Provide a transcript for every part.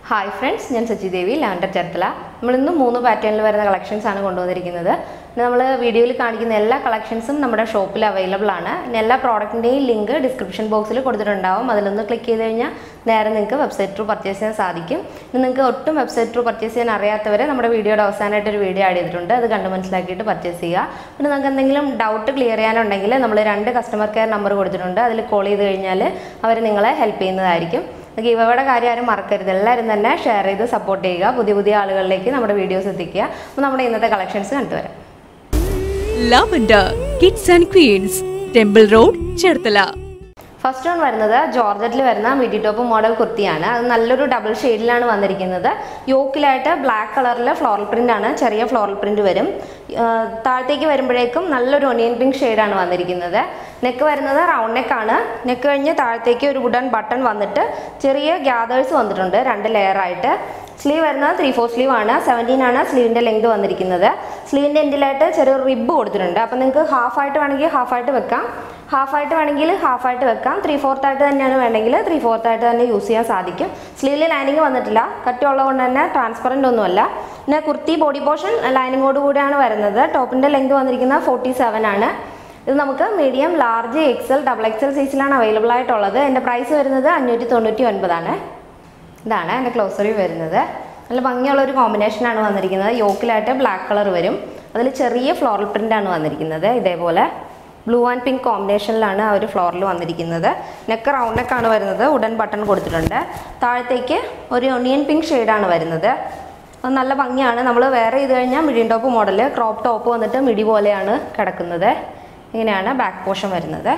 hi friends ഞാൻ സച്ചി ദേവി lander Cherthala നമ്മളിന്ന് മൂന്ന് പാറ്റേണിൽ വരുന്ന കളക്ഷൻസ് ആണ് കൊണ്ടുവന്നിരിക്കുന്നത് നമ്മൾ വീഡിയോയിൽ കാണിക്കുന്ന എല്ലാ കളക്ഷൻസും നമ്മുടെ ഷോപ്പിൽ അവൈലബിൾ ആണ് പിന്നെ എല്ലാ പ്രോഡക്റ്റിൻ്റെയും ലിങ്ക് ഡിസ്ക്രിപ്ഷൻ ബോക്സിൽ കൊടുത്തിട്ടുണ്ടാവും അതിലൊന്ന് ക്ലിക്ക് ചെയ്ത് കഴിഞ്ഞാൽ നേരെ നിങ്ങൾക്ക് വെബ്സൈറ്റ് ത്രൂ പർച്ചേസ് ചെയ്യാൻ സാധിക്കും ഇനി നിങ്ങൾക്ക് ഒട്ടും വെബ്സൈറ്റ് ത്രൂ പർച്ചേസ് ചെയ്യാൻ അറിയാത്തവരെ നമ്മുടെ വീഡിയോയുടെ അവസാനമായിട്ട് ഒരു വീഡിയോ ആഡ് ചെയ്തിട്ടുണ്ട് അത് കണ്ട് മനസ്സിലാക്കിയിട്ട് പർച്ചേസ് ചെയ്യുക പിന്നെ നിങ്ങൾക്ക് എന്തെങ്കിലും ഡൗട്ട് ക്ലിയർ ചെയ്യാനുണ്ടെങ്കിൽ നമ്മൾ രണ്ട് കസ്റ്റമർ കെയർ നമ്പർ കൊടുത്തിട്ടുണ്ട് അതിൽ കോൾ ചെയ്ത് കഴിഞ്ഞാൽ അവർ നിങ്ങളെ ഹെൽപ്പ് ചെയ്യുന്നതായിരിക്കും ഗീവയുടെ കാര്യം ആരും മറക്കരുത് എല്ലാവരും തന്നെ ഷെയർ ചെയ്ത് സപ്പോർട്ട് ചെയ്യുക പുതിയ പുതിയ ആളുകളിലേക്ക് നമ്മുടെ വീഡിയോസ് എത്തിക്കുക അപ്പോൾ നമ്മുടെ ഇന്നത്തെ കളക്ഷൻസ് കണ്ടുവരാം lavender kids and queens temple road Cherthala first one വരുന്നത് ജോർജറ്റിൽ വരുന്ന മിഡി ടോപ്പ് മോഡൽ കുർത്തിയാണ് അത് നല്ലൊരു ഡബിൾ ഷെയ്ഡിലാണ് വന്നിരിക്കുന്നത് യോക്കിലായിട്ട് ബ്ലാക്ക് കളറിൽ ഫ്ലോറൽ പ്രിന്റ് ആണ് ചെറിയ ഫ്ലോറൽ പ്രിന്റ് വരും ആഹ് താഴത്തേക്ക് വരുമ്പോഴേക്കും നല്ലൊരു ഒനിയൻ പിങ്ക് ഷെയ്ഡാണ് വന്നിരിക്കുന്നത് നെക്ക് വരുന്നത് റൗണ്ട് നെക്ക് ആണ് നെക്ക് കഴിഞ്ഞ് താഴത്തേക്ക് ഒരു വുഡൻ ബട്ടൺ വന്നിട്ട് ചെറിയ ഗ്യാദേഴ്സ് വന്നിട്ടുണ്ട് രണ്ട് ലെയർ ആയിട്ട് സ്ലീവ് വരുന്നത് ത്രീ ഫോർ സ്ലീവ് ആണ് സെവൻറ്റീൻ ആണ് സ്ലീവിൻ്റെ ലെങ്ത് വന്നിരിക്കുന്നത് സ്ലീവിൻ്റെ എൻഡിലായിട്ട് ചെറിയൊരു റിബ് കൊടുത്തിട്ടുണ്ട് അപ്പോൾ നിങ്ങൾക്ക് ഹാഫ് ആയിട്ട് വേണമെങ്കിൽ ഹാഫ് ആയിട്ട് വെക്കാം ഹാഫ് ആയിട്ട് വേണമെങ്കിൽ ഹാഫ് ആയിട്ട് വെക്കാം ത്രീ ഫോർത്ത് ആയിട്ട് തന്നെയാണ് വേണമെങ്കിൽ ത്രീ ഫോർത്ത് ആയിട്ട് തന്നെ യൂസ് ചെയ്യാൻ സാധിക്കും സ്ലീവിൽ ലൈനിങ് വന്നിട്ടില്ല കട്ടിയുള്ളത് കൊണ്ട് തന്നെ ട്രാൻസ്പെറൻ്റ് ഒന്നുമല്ല പിന്നെ കുർത്തി ബോഡി പോർഷൻ ലൈനിങ്ങോട് കൂടിയാണ് വരുന്നത് ടോപ്പിൻ്റെ ലെങ്ത് വന്നിരിക്കുന്നത് ഫോർട്ടി സെവൻ ആണ് ഇത് നമുക്ക് medium large XL double XL സൈസിലാണ് അവൈലബിൾ ആയിട്ടുള്ളത് എൻ്റെ പ്രൈസ് വരുന്നത് അഞ്ഞൂറ്റി തൊണ്ണൂറ്റി ഒൻപതാണ് ഇതാണ് എൻ്റെ ക്ലോസറി വരുന്നത് നല്ല ഭംഗിയുള്ള ഒരു കോമ്പിനേഷനാണ് വന്നിരിക്കുന്നത് യോക്കിലായിട്ട് ബ്ലാക്ക് കളർ വരും അതിൽ ചെറിയ ഫ്ലോറൽ പ്രിൻ്റാണ് വന്നിരിക്കുന്നത് ഇതേപോലെ ബ്ലൂ ആൻഡ് പിങ്ക് കോമ്പിനേഷനിലാണ് ആ ഒരു ഫ്ലോറിൽ വന്നിരിക്കുന്നത് നെക്ക് റൗണ്ട് നെക്കാണ് വരുന്നത് ഉടൻ ബട്ടൺ കൊടുത്തിട്ടുണ്ട് താഴത്തേക്ക് ഒരു ഒണിയൻ പിങ്ക് ഷെയ്ഡാണ് വരുന്നത് അത് നല്ല ഭംഗിയാണ് നമ്മൾ വേറെ ചെയ്ത് കഴിഞ്ഞാൽ മിഡിൻ ടോപ്പ് മോഡൽ ക്രോപ്പ് ടോപ്പ് വന്നിട്ട് മിഡി പോലെയാണ് കിടക്കുന്നത് ഇങ്ങനെയാണ് ബാക്ക് പോർഷൻ വരുന്നത്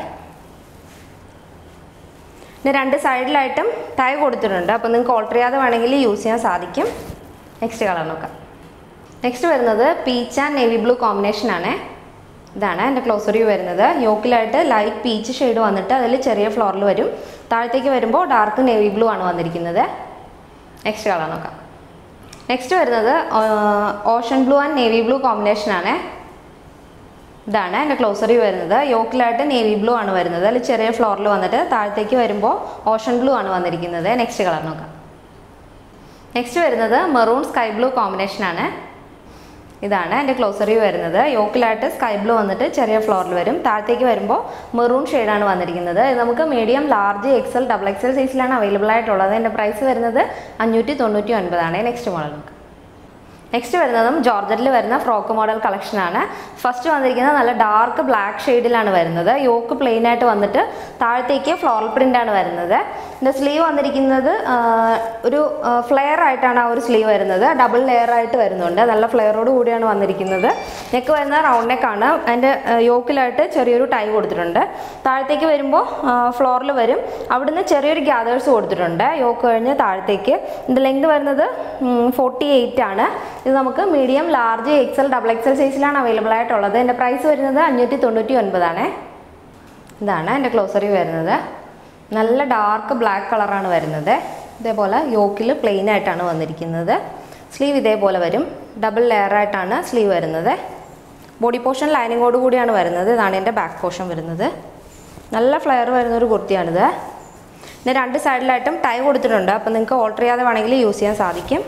പിന്നെ രണ്ട് സൈഡിലായിട്ടും ടൈ കൊടുത്തിട്ടുണ്ട് അപ്പോൾ നിങ്ങൾക്ക് ഓൾട്ടർ ചെയ്യാതെ വേണമെങ്കിൽ യൂസ് ചെയ്യാൻ സാധിക്കും നെക്സ്റ്റ് കളർ നോക്കാം നെക്സ്റ്റ് വരുന്നത് peach and navy blue combination ആണ് ഇതാണ് എൻ്റെ ക്ലോസർ വ്യൂ വരുന്നത് യോക്കിലായിട്ട് ലൈറ്റ് പീച്ച് ഷെയ്ഡ് വന്നിട്ട് അതിൽ ചെറിയ ഫ്ലോറിൽ വരും താഴത്തേക്ക് വരുമ്പോൾ ഡാർക്ക് നേവി ബ്ലൂ ആണ് വന്നിരിക്കുന്നത് നെക്സ്റ്റ് കളർ നോക്കാം നെക്സ്റ്റ് വരുന്നത് ocean blue and navy blue combination ആണ് ഇതാണ് എൻ്റെ ക്ലോസറി വരുന്നത് യോക്കിലായിട്ട് നേവി ബ്ലൂ ആണ് വരുന്നത് അതിൽ ചെറിയ ഫ്ലോറിൽ വന്നിട്ട് താഴത്തേക്ക് വരുമ്പോൾ ഓഷൻ ബ്ലൂ ആണ് വന്നിരിക്കുന്നത് നെക്സ്റ്റ് കളർ നോക്കാം നെക്സ്റ്റ് വരുന്നത് മെറൂൺ സ്കൈ ബ്ലൂ കോമ്പിനേഷൻ ആണ് ഇതാണ് എൻ്റെ ക്ലോസറി വരുന്നത് യോക്കിലായിട്ട് സ്കൈ ബ്ലൂ വന്നിട്ട് ചെറിയ ഫ്ലോറിൽ വരും താഴത്തേക്ക് വരുമ്പോൾ മെറൂൺ ഷെയ്ഡാണ് വന്നിരിക്കുന്നത് ഇത് നമുക്ക് medium large XL double XL സൈസിലാണ് അവൈലബിൾ ആയിട്ടുള്ളത് എൻ്റെ പ്രൈസ് വരുന്നത് അഞ്ഞൂറ്റി തൊണ്ണൂറ്റി ഒൻപതാണ് നെക്സ്റ്റ് മോഡൽ നോക്കാം നെക്സ്റ്റ് വരുന്നതും ജോർജറ്റിൽ വരുന്ന ഫ്രോക്ക് മോഡൽ കളക്ഷനാണ് ഫസ്റ്റ് വന്നിരിക്കുന്നത് നല്ല ഡാർക്ക് ബ്ലാക്ക് ഷെയ്ഡിലാണ് വരുന്നത് യോക്ക് പ്ലെയിൻ ആയിട്ട് വന്നിട്ട് താഴത്തേക്ക് ഫ്ലോറൽ പ്രിൻ്റ് ആണ് വരുന്നത് ഇതിൻ്റെ സ്ലീവ് വന്നിരിക്കുന്നത് ആ, ഒരു ഫ്ലെയർ ആയിട്ടാണ് ആ ഒരു സ്ലീവ് വരുന്നത് ഡബിൾ ലെയർ ആയിട്ട് വരുന്നുണ്ട് നല്ല ഫ്ലെയറോട് കൂടിയാണ് വന്നിരിക്കുന്നത് നെക്ക് വരുന്നത് റൗണ്ട് നെക്കാണ് അതിൻ്റെ യോക്കിലായിട്ട് ചെറിയൊരു ടൈ കൊടുത്തിട്ടുണ്ട് താഴത്തേക്ക് വരുമ്പോൾ ഫ്ലോറിൽ വരും അവിടുന്ന് ചെറിയൊരു ഗ്യാദേഴ്സ് കൊടുത്തിട്ടുണ്ട് യോക്ക് കഴിഞ്ഞ് താഴത്തേക്ക് ഇതിൻ്റെ ലെങ്ത് വരുന്നത് ഫോർട്ടി എയ്റ്റ് ആണ് ഇത് നമുക്ക് medium large XL double XL സൈസിലാണ് അവൈലബിൾ ആയിട്ടുള്ളത് എൻ്റെ പ്രൈസ് വരുന്നത് അഞ്ഞൂറ്റി തൊണ്ണൂറ്റി ഒൻപതാണ് ഇതാണ് എൻ്റെ ക്ലോസറി വരുന്നത് നല്ല ഡാർക്ക് ബ്ലാക്ക് കളറാണ് വരുന്നത് ഇതേപോലെ യോക്കിൽ പ്ലെയിൻ ആയിട്ടാണ് വന്നിരിക്കുന്നത് സ്ലീവ് ഇതേപോലെ വരും ഡബിൾ ലെയർ ആയിട്ടാണ് സ്ലീവ് വരുന്നത് ബോഡി പോർഷൻ ലൈനിങ്ങോട് കൂടിയാണ് വരുന്നത് ഇതാണ് എൻ്റെ ബാക്ക് പോർഷൻ വരുന്നത് നല്ല ഫ്ലെയർ വരുന്ന ഒരു കുർത്തിയാണിത് പിന്നെ രണ്ട് സൈഡിലായിട്ടും ടൈ കൊടുത്തിട്ടുണ്ട് അപ്പോൾ നിങ്ങൾക്ക് ഓൾട്ടർ ചെയ്യാതെ വേണമെങ്കിൽ യൂസ് ചെയ്യാൻ സാധിക്കും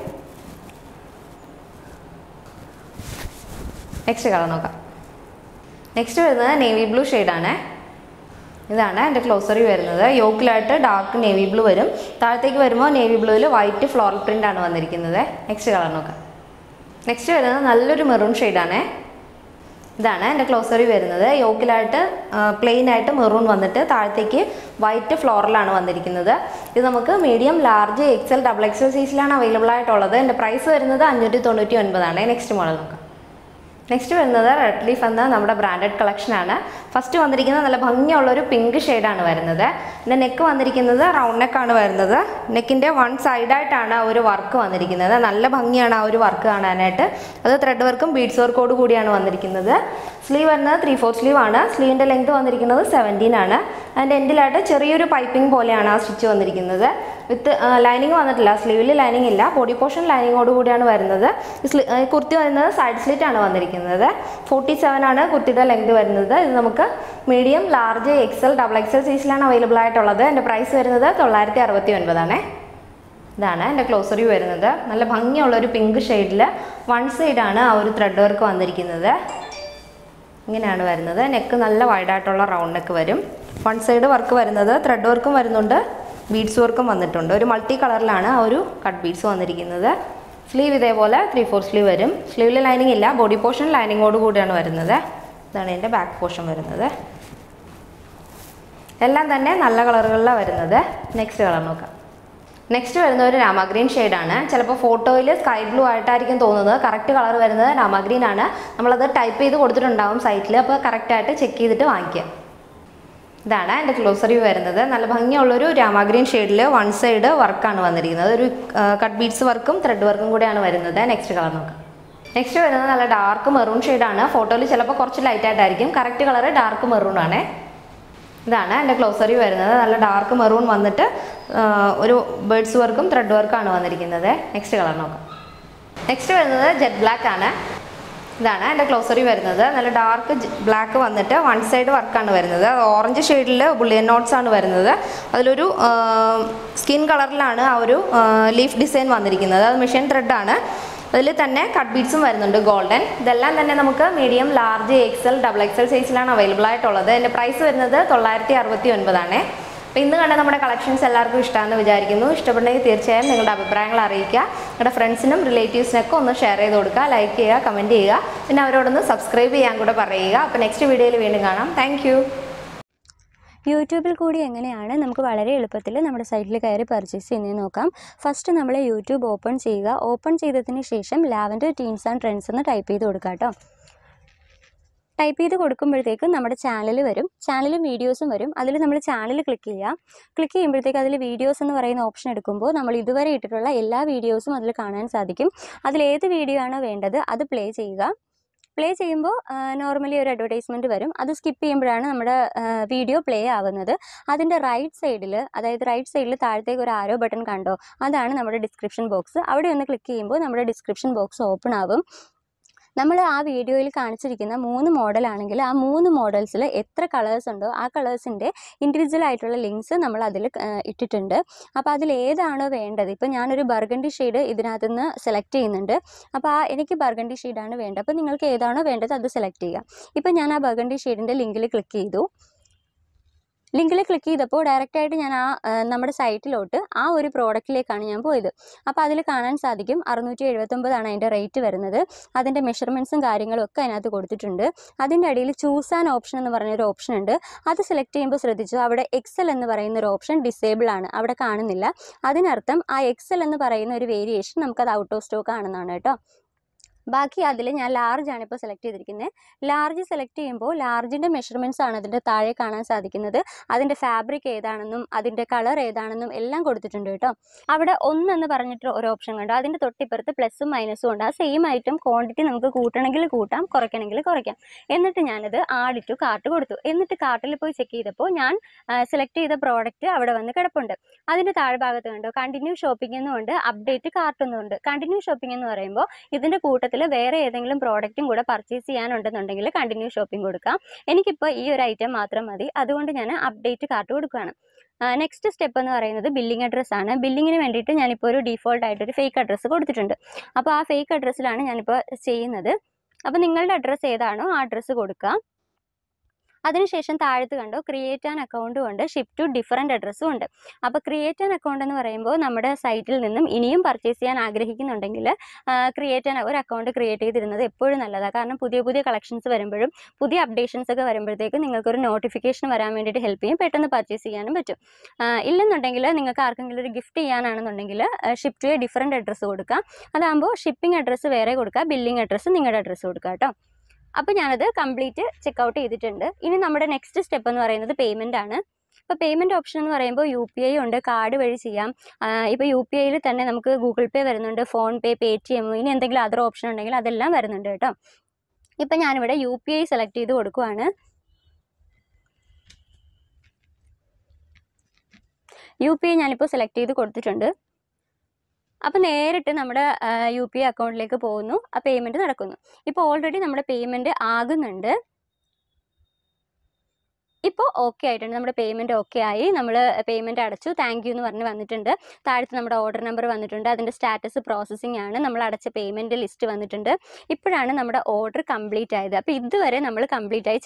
നെക്സ്റ്റ് കളർ നോക്കാം നെക്സ്റ്റ് വരുന്നത് നേവി ബ്ലൂ ഷെയ്ഡാണ് ഇതാണ് എൻ്റെ ക്ലോസറി വരുന്നത് യോക്കിലായിട്ട് ഡാർക്ക് നേവി ബ്ലൂ വരും താഴത്തേക്ക് വരുമ്പോൾ നേവി ബ്ലൂവിൽ വൈറ്റ് ഫ്ലോറൽ പ്രിൻ്റ് ആണ് വന്നിരിക്കുന്നത് നെക്സ്റ്റ് കളർ നോക്കാം നെക്സ്റ്റ് വരുന്നത് നല്ലൊരു മെറൂൺ ഷെയ്ഡാണ് ഇതാണ് എൻ്റെ ക്ലോസറി വരുന്നത് യോക്കിലായിട്ട് പ്ലെയിൻ ആയിട്ട് മെറൂൺ വന്നിട്ട് താഴത്തേക്ക് വൈറ്റ് ഫ്ലോറിലാണ് വന്നിരിക്കുന്നത് ഇത് നമുക്ക് medium large XL double XL സൈസിലാണ് അവൈലബിൾ ആയിട്ടുള്ളത് എൻ്റെ പ്രൈസ് വരുന്നത് അഞ്ഞൂറ്റി തൊണ്ണൂറ്റി ഒൻപതാണ് നെക്സ്റ്റ് മോഡൽ നോക്കാം നെക്സ്റ്റ് വരുന്നത് റെഡ് ലീഫ് എന്ന നമ്മുടെ ബ്രാൻഡഡ് കളക്ഷനാണ് ഫസ്റ്റ് വന്നിരിക്കുന്നത് നല്ല ഭംഗിയുള്ള ഒരു പിങ്ക് ഷെയ്ഡാണ് വരുന്നത് പിന്നെ നെക്ക് വന്നിരിക്കുന്നത് റൗണ്ട് നെക്കാണ് വരുന്നത് നെക്കിൻ്റെ വൺ സൈഡായിട്ടാണ് ആ ഒരു വർക്ക് വന്നിരിക്കുന്നത് നല്ല ഭംഗിയാണ് ആ ഒരു വർക്ക് കാണാനായിട്ട് അത് ത്രെഡ് വർക്കും ബീഡ്സ് വർക്കോട് കൂടിയാണ് വന്നിരിക്കുന്നത് സ്ലീവ് വരുന്നത് ത്രീ ഫോർ സ്ലീവ് ആണ് സ്ലീവിൻ്റെ ലെങ്ത് വന്നിരിക്കുന്നത് സെവൻറ്റീൻ ആണ് അതിൻ്റെ എൻഡിലായിട്ട് ചെറിയൊരു പൈപ്പിംഗ് പോലെയാണ് ആ സ്റ്റിച്ച് വന്നിരിക്കുന്നത് വിത്ത് ലൈനിങ് വന്നിട്ടില്ല സ്ലീവിൽ ലൈനിങ് ഇല്ല ബോഡി പോർഷൻ ലൈനിങ്ങോട് കൂടിയാണ് വരുന്നത് സ്ലി- ഏ, കുർത്തി വരുന്നത് സൈഡ് സ്ലിറ്റ് ആണ് വന്നിരിക്കുന്നത് ഫോർട്ടി സെവൻ ആണ് കുർത്തിയുടെ ലെങ്ത് വരുന്നത് ഇത് നമുക്ക് medium large XL double XL സൈസിലാണ് അവൈലബിൾ ആയിട്ടുള്ളത് എൻ്റെ പ്രൈസ് വരുന്നത് തൊള്ളായിരത്തി അറുപത്തി ഒൻപതാണ് ഇതാണ് എൻ്റെ ക്ലോസറി വരുന്നത് നല്ല ഭംഗിയുള്ള ഒരു പിങ്ക് ഷെയ്ഡിൽ വൺ സൈഡാണ് ആ ഒരു ത്രെഡ് വർക്ക് വന്നിരിക്കുന്നത് ഇങ്ങനെയാണ് വരുന്നത് നെക്ക് നല്ല വൈഡായിട്ടുള്ള റൗണ്ട് നെക്ക് വരും വൺ സൈഡ് വർക്ക് വരുന്നത് ത്രെഡ് വർക്കും വരുന്നുണ്ട് ബീഡ്സ് വർക്കും വന്നിട്ടുണ്ട് ഒരു മൾട്ടി കളറിലാണ് ആ ഒരു കട്ട് ബീഡ്സ് വന്നിരിക്കുന്നത് സ്ലീവ് ഇതേപോലെ ത്രീ ഫോർ സ്ലീവ് വരും സ്ലീവിൽ ലൈനിങ് ഇല്ല ബോഡി പോർഷൻ ലൈനിങ്ങോട് കൂടിയാണ് വരുന്നത് ഇതാണ് എൻ്റെ ബാക്ക് പോർഷൻ വരുന്നത് എല്ലാം തന്നെ നല്ല കളറുകളിലാണ് വരുന്നത് നെക്സ്റ്റ് കളർ നോക്കാം നെക്സ്റ്റ് വരുന്ന ഒരു രാമഗ്രീൻ ഷെയ്ഡാണ് ചിലപ്പോൾ ഫോട്ടോയിൽ സ്കൈ ബ്ലൂ ആയിട്ടായിരിക്കും തോന്നുന്നത് കറക്റ്റ് കളർ വരുന്നത് രാമഗ്രീൻ ആണ് നമ്മളത് ടൈപ്പ് ചെയ്ത് കൊടുത്തിട്ടുണ്ടാവും സൈറ്റിൽ അപ്പോൾ കറക്റ്റായിട്ട് ചെക്ക് ചെയ്തിട്ട് വാങ്ങിക്കുക ഇതാണ് എൻ്റെ ക്ലോസറി വരുന്നത് നല്ല ഭംഗിയുള്ളൊരു രാമഗ്രീൻ ഷെയ്ഡിൽ വൺ സൈഡ് വർക്കാണ് വന്നിരിക്കുന്നത് ഒരു കട്ട് ബീഡ്സ് വർക്കും ത്രെഡ് വർക്കും കൂടെയാണ് വരുന്നത് നെക്സ്റ്റ് കളർ നോക്കാം നെക്സ്റ്റ് വരുന്നത് നല്ല ഡാർക്ക് മെറൂൺ ഷെയ്ഡാണ് ഫോട്ടോയിൽ ചിലപ്പോൾ കുറച്ച് ലൈറ്റ് ആയിട്ടായിരിക്കും കറക്റ്റ് കളർ ഡാർക്ക് മെറൂൺ ആണ് ഇതാണ് എൻ്റെ ക്ലോസറി വരുന്നത് നല്ല ഡാർക്ക് മെറൂൺ വന്നിട്ട് ആ, ഒരു ബേഡ്സ് വർക്കും ത്രെഡ് വർക്കാണ് വന്നിരിക്കുന്നത് നെക്സ്റ്റ് കളർ നോക്കാം നെക്സ്റ്റ് വരുന്നത് ജെറ്റ് ബ്ലാക്ക് ആണ് ഇതാണ് എൻ്റെ ക്ലോസറി വരുന്നത് നല്ല ഡാർക്ക് ബ്ലാക്ക് വന്നിട്ട് വൺ സൈഡ് വർക്കാണ് വരുന്നത് ഓറഞ്ച് ഷെയ്ഡിൽ ബുള്ളിയൻ നോട്ട്സ് ആണ് വരുന്നത് അതിലൊരു സ്കിൻ കളറിലാണ് ആ ഒരു ലീഫ് ഡിസൈൻ വന്നിരിക്കുന്നത് അത് മെഷീൻ ത്രെഡാണ് അതിൽ തന്നെ കട്ട് ബീഡ്സും വരുന്നുണ്ട് ഗോൾഡൻ ഇതെല്ലാം തന്നെ നമുക്ക് medium large XL double XL സൈസിലാണ് അവൈലബിൾ ആയിട്ടുള്ളത് എൻ്റെ പ്രൈസ് വരുന്നത് തൊള്ളായിരത്തി അറുപത്തി ഒൻപതാണ് അപ്പോൾ ഇന്ന് കണ്ട നമ്മുടെ കളക്ഷൻസ് എല്ലാവർക്കും ഇഷ്ടമാണെന്ന് വിചാരിക്കുന്നു ഇഷ്ടപ്പെട്ടെങ്കിൽ തീർച്ചയായും നിങ്ങളുടെ അഭിപ്രായങ്ങൾ അറിയിക്കുക നിങ്ങളുടെ ഫ്രണ്ട്സിനും റിലേറ്റീവ്സിനൊക്കെ ഒന്ന് ഷെയർ ചെയ്ത് കൊടുക്കുക ലൈക്ക് ചെയ്യുക കമൻറ്റ് ചെയ്യുക പിന്നെ അവരോടൊന്ന് സബ്സ്ക്രൈബ് ചെയ്യാൻ കൂടെ പറയുക അപ്പോൾ നെക്സ്റ്റ് വീഡിയോയിൽ വീണ്ടും കാണാം താങ്ക് യൂട്യൂബിൽ കൂടി എങ്ങനെയാണ് നമുക്ക് വളരെ എളുപ്പത്തിൽ നമ്മുടെ സൈറ്റിൽ കയറി പർച്ചേസ് ചെയ്യുന്നത് നോക്കാം ഫസ്റ്റ് നമ്മൾ യൂട്യൂബ് ഓപ്പൺ ചെയ്യുക ഓപ്പൺ ചെയ്തതിന് ശേഷം ലാവൻഡർ ടീൻസ് ആൻഡ് ട്രെൻഡ്സ് എന്ന് ടൈപ്പ് ചെയ്ത് കൊടുക്കുക കേട്ടോ ടൈപ്പ് ചെയ്ത് കൊടുക്കുമ്പോഴത്തേക്കും നമ്മുടെ ചാനൽ വരും ചാനലും വീഡിയോസും വരും അതിൽ നമ്മൾ ചാനൽ ക്ലിക്ക് ചെയ്യുക ക്ലിക്ക് ചെയ്യുമ്പോഴത്തേക്ക് അതിൽ വീഡിയോസ് എന്ന് പറയുന്ന ഓപ്ഷൻ എടുക്കുമ്പോൾ നമ്മൾ ഇതുവരെ ഇട്ടിട്ടുള്ള എല്ലാ വീഡിയോസും അതിൽ കാണാൻ സാധിക്കും അതിൽ ഏത് വീഡിയോ ആണോ വേണ്ടത് അത് പ്ലേ ചെയ്യുക പ്ലേ ചെയ്യുമ്പോൾ നോർമലി ഒരു അഡ്വർടൈസ്മെൻറ്റ് വരും അത് സ്കിപ്പ് ചെയ്യുമ്പോഴാണ് നമ്മുടെ വീഡിയോ പ്ലേ ആവുന്നത് അതിൻ്റെ റൈറ്റ് സൈഡിൽ അതായത് റൈറ്റ് സൈഡിൽ താഴത്തേക്ക് ഒരു ആരോ ബട്ടൺ കണ്ടോ അതാണ് നമ്മുടെ ഡിസ്ക്രിപ്ഷൻ ബോക്സ് അവിടെ ഒന്ന് ക്ലിക്ക് ചെയ്യുമ്പോൾ നമ്മുടെ ഡിസ്ക്രിപ്ഷൻ ബോക്സ് ഓപ്പൺ ആവും നമ്മൾ ആ വീഡിയോയിൽ കാണിച്ചിരിക്കുന്ന മൂന്ന് മോഡലാണെങ്കിൽ ആ മൂന്ന് മോഡൽസിൽ എത്ര കളേഴ്സ് ഉണ്ടോ ആ കളേഴ്സിൻ്റെ ഇൻഡിവിജ്വൽ ആയിട്ടുള്ള ലിങ്ക്സ് നമ്മൾ അതിൽ ഇട്ടിട്ടുണ്ട് അപ്പോൾ അതിൽ ഏതാണോ വേണ്ടത് ഇപ്പോൾ ഞാനൊരു ബർഗണ്ടി ഷെയ്ഡ് ഇതിനകത്ത് നിന്ന് സെലക്ട് ചെയ്യുന്നുണ്ട് അപ്പോൾ ആ എനിക്ക് ബർഗണ്ടി ഷെയ്ഡാണ് വേണ്ടത് അപ്പോൾ നിങ്ങൾക്ക് ഏതാണോ വേണ്ടത് അത് സെലക്ട് ചെയ്യുക ഇപ്പോൾ ഞാൻ ആ ബർഗണ്ടി ഷെയ്ഡിൻ്റെ ലിങ്കിൽ ക്ലിക്ക് ചെയ്തു ലിങ്കിൽ ക്ലിക്ക് ചെയ്തപ്പോൾ ഡയറക്റ്റായിട്ട് ഞാൻ ആ ആ, നമ്മുടെ സൈറ്റിലോട്ട് ആ ഒരു പ്രോഡക്റ്റിലേക്കാണ് ഞാൻ പോയത് അപ്പോൾ അതിൽ കാണാൻ സാധിക്കും അറുന്നൂറ്റി എഴുപത്തൊമ്പതാണ് അതിൻ്റെ റേറ്റ് വരുന്നത് അതിൻ്റെ മെഷർമെൻറ്റ്സും കാര്യങ്ങളും ഒക്കെ അതിനകത്ത് കൊടുത്തിട്ടുണ്ട് അതിൻ്റെ അടിയിൽ ചൂസ് ആൻ ഓപ്ഷൻ എന്ന് പറഞ്ഞൊരു ഓപ്ഷൻ ഉണ്ട് അത് സെലക്ട് ചെയ്യുമ്പോൾ ശ്രദ്ധിച്ചു അവിടെ എക്സൽ എന്ന് പറയുന്ന ഒരു ഓപ്ഷൻ ഡിസേബിൾ ആണ് അവിടെ കാണുന്നില്ല അതിനർത്ഥം ആ എക്സൽ എന്ന് പറയുന്ന ഒരു വേരിയേഷൻ നമുക്കത് ഔട്ട് ഓഫ് സ്റ്റോക്ക് ആണെന്നാണ് കേട്ടോ ബാക്കി അതിൽ ഞാൻ ലാർജ് ആണ് ഇപ്പോൾ സെലക്ട് ചെയ്തിരിക്കുന്നത് ലാർജ് സെലക്ട് ചെയ്യുമ്പോൾ ലാർജിൻ്റെ മെഷർമെൻറ്റ്സ് ആണ് അതിൻ്റെ താഴെ കാണാൻ സാധിക്കുന്നത് അതിൻ്റെ ഫാബ്രിക് ഏതാണെന്നും അതിൻ്റെ കളർ ഏതാണെന്നും എല്ലാം കൊടുത്തിട്ടുണ്ട് കേട്ടോ അവിടെ ഒന്ന് എന്ന് പറഞ്ഞിട്ട് ഒരു ഓപ്ഷൻ കണ്ടു അതിൻ്റെ തൊട്ടിപ്പുറത്ത് പ്ലസും മൈനസും ഉണ്ട് ആ സെയിം ഐറ്റം ക്വാണ്ടിറ്റി നമുക്ക് കൂട്ടണമെങ്കിൽ കൂട്ടാം കുറയ്ക്കണമെങ്കിൽ കുറയ്ക്കാം എന്നിട്ട് ഞാനത് ആഡ് ടു കാർട്ട് കൊടുത്തു എന്നിട്ട് കാർട്ടിൽ പോയി ചെക്ക് ചെയ്തപ്പോൾ ഞാൻ സെലക്ട് ചെയ്ത പ്രോഡക്റ്റ് അവിടെ വന്ന് കിടപ്പുണ്ട് അതിൻ്റെ താഴ്ഭാഗത്ത് കണ്ടോ കണ്ടിന്യൂ ഷോപ്പിംഗ് എന്നുണ്ട് അപ്ഡേറ്റ് കാർട്ട് എന്നുണ്ട് കണ്ടിന്യൂ ഷോപ്പിംഗ് എന്ന് പറയുമ്പോൾ ഇതിൻ്റെ കൂട്ടത്തിൽ വേറെ ഏതെങ്കിലും പ്രോഡക്റ്റും കൂടെ പർച്ചേസ് ചെയ്യാനുണ്ടെന്നുണ്ടെങ്കിൽ കണ്ടിന്യൂ ഷോപ്പിംഗ് കൊടുക്കാം എനിക്കിപ്പോൾ ഈ ഒരു ഐറ്റം മാത്രം മതി അതുകൊണ്ട് ഞാൻ അപ്ഡേറ്റ് കാർട്ട് കൊടുക്കുകയാണ് നെക്സ്റ്റ് സ്റ്റെപ്പ് എന്ന് പറയുന്നത് ബില്ലിംഗ് അഡ്രസ്സ് ആണ് ബില്ലിങ്ങിന് വേണ്ടിയിട്ട് ഞാനിപ്പോൾ ഒരു ഡീഫോൾട്ട് ആയിട്ട് ഒരു ഫേക്ക് അഡ്രസ്സ് കൊടുത്തിട്ടുണ്ട് അപ്പോൾ ആ ഫേക്ക് അഡ്രസ്സിലാണ് ഞാനിപ്പോൾ ചെയ്യുന്നത് അപ്പോൾ നിങ്ങളുടെ അഡ്രസ്സ് ഏതാണോ ആ അഡ്രസ്സ് കൊടുക്കുക അതിനുശേഷം താഴത്ത് കണ്ടോ ക്രിയേറ്റ് ആൻ അക്കൗണ്ടും ഉണ്ട് ഷിപ്പ് ടു ഡിഫറെൻറ്റ് അഡ്രസ്സും ഉണ്ട് അപ്പോൾ ക്രിയേറ്റ് ആൻ അക്കൗണ്ട് എന്ന് പറയുമ്പോൾ നമ്മുടെ സൈറ്റിൽ നിന്നും ഇനിയും പർച്ചേസ് ചെയ്യാൻ ആഗ്രഹിക്കുന്നുണ്ടെങ്കിൽ ക്രിയേറ്റ് ആൻ ഒരു അക്കൗണ്ട് ക്രിയേറ്റ് ചെയ്തിരുന്നത് എപ്പോഴും നല്ലതാണ് കാരണം പുതിയ പുതിയ കളക്ഷൻസ് വരുമ്പോഴും പുതിയ അപ്ഡേഷൻസ് ഒക്കെ വരുമ്പോഴത്തേക്കും നിങ്ങൾക്കൊരു നോട്ടിഫിക്കേഷൻ വരാൻ വേണ്ടിയിട്ട് ഹെൽപ്പ് ചെയ്യും പെട്ടെന്ന് പർച്ചേസ് ചെയ്യാനും പറ്റും ആ, ഇല്ലെന്നുണ്ടെങ്കിൽ നിങ്ങൾക്ക് ആർക്കെങ്കിലും ഒരു ഗിഫ്റ്റ് ചെയ്യാനാണെന്നുണ്ടെങ്കിൽ ship to a different address കൊടുക്കാം അതാകുമ്പോൾ ഷിപ്പിംഗ് അഡ്രസ്സ് വേറെ കൊടുക്കുക ബില്ലിംഗ് അഡ്രസ്സ് നിങ്ങളുടെ അഡ്രസ്സ് കൊടുക്കുക കേട്ടോ അപ്പോൾ ഞാനത് കംപ്ലീറ്റ് ചെക്കൗട്ട് ചെയ്തിട്ടുണ്ട് ഇനി നമ്മുടെ നെക്സ്റ്റ് സ്റ്റെപ്പ് എന്ന് പറയുന്നത് പേയ്മെൻ്റ് ആണ് ഇപ്പോൾ പേയ്മെൻറ്റ് ഓപ്ഷൻ എന്ന് പറയുമ്പോൾ യു പി ഐ ഉണ്ട് കാർഡ് വഴി ചെയ്യാം ഇപ്പോൾ യു പി ഐയിൽ തന്നെ നമുക്ക് ഗൂഗിൾ പേ വരുന്നുണ്ട് PhonePe Paytm ഇനി എന്തെങ്കിലും അതർ ഓപ്ഷൻ ഉണ്ടെങ്കിൽ അതെല്ലാം വരുന്നുണ്ട് കേട്ടോ ഇപ്പം ഞാനിവിടെ യു പി ഐ സെലക്ട് ചെയ്ത് കൊടുക്കുവാണ് യു പി ഐ ഞാനിപ്പോൾ സെലക്ട് ചെയ്ത് കൊടുത്തിട്ടുണ്ട് അപ്പോൾ നേരിട്ട് നമ്മുടെ യു പി ഐ അക്കൗണ്ടിലേക്ക് പോകുന്നു ആ പേയ്മെൻറ്റ് നടക്കുന്നു ഇപ്പോൾ ഓൾറെഡി നമ്മുടെ പേയ്മെൻറ്റ് ആകുന്നുണ്ട് ഇപ്പോൾ ഓക്കെ ആയിട്ടുണ്ട് നമ്മുടെ പേയ്മെൻറ്റ് ഓക്കെ ആയി നമ്മൾ പേയ്മെൻറ്റ് അടച്ചു താങ്ക് യു എന്ന് പറഞ്ഞ് വന്നിട്ടുണ്ട് താഴത്ത് നമ്മുടെ ഓർഡർ നമ്പർ വന്നിട്ടുണ്ട് അതിൻ്റെ സ്റ്റാറ്റസ് പ്രോസസ്സിംഗ് ആണ് നമ്മൾ അടച്ച പേയ്മെൻറ്റ് ലിസ്റ്റ് വന്നിട്ടുണ്ട് ഇപ്പോഴാണ് നമ്മുടെ ഓർഡർ കംപ്ലീറ്റ് ആയത് അപ്പോൾ ഇതുവരെ നമ്മൾ കംപ്ലീറ്റ് ആയി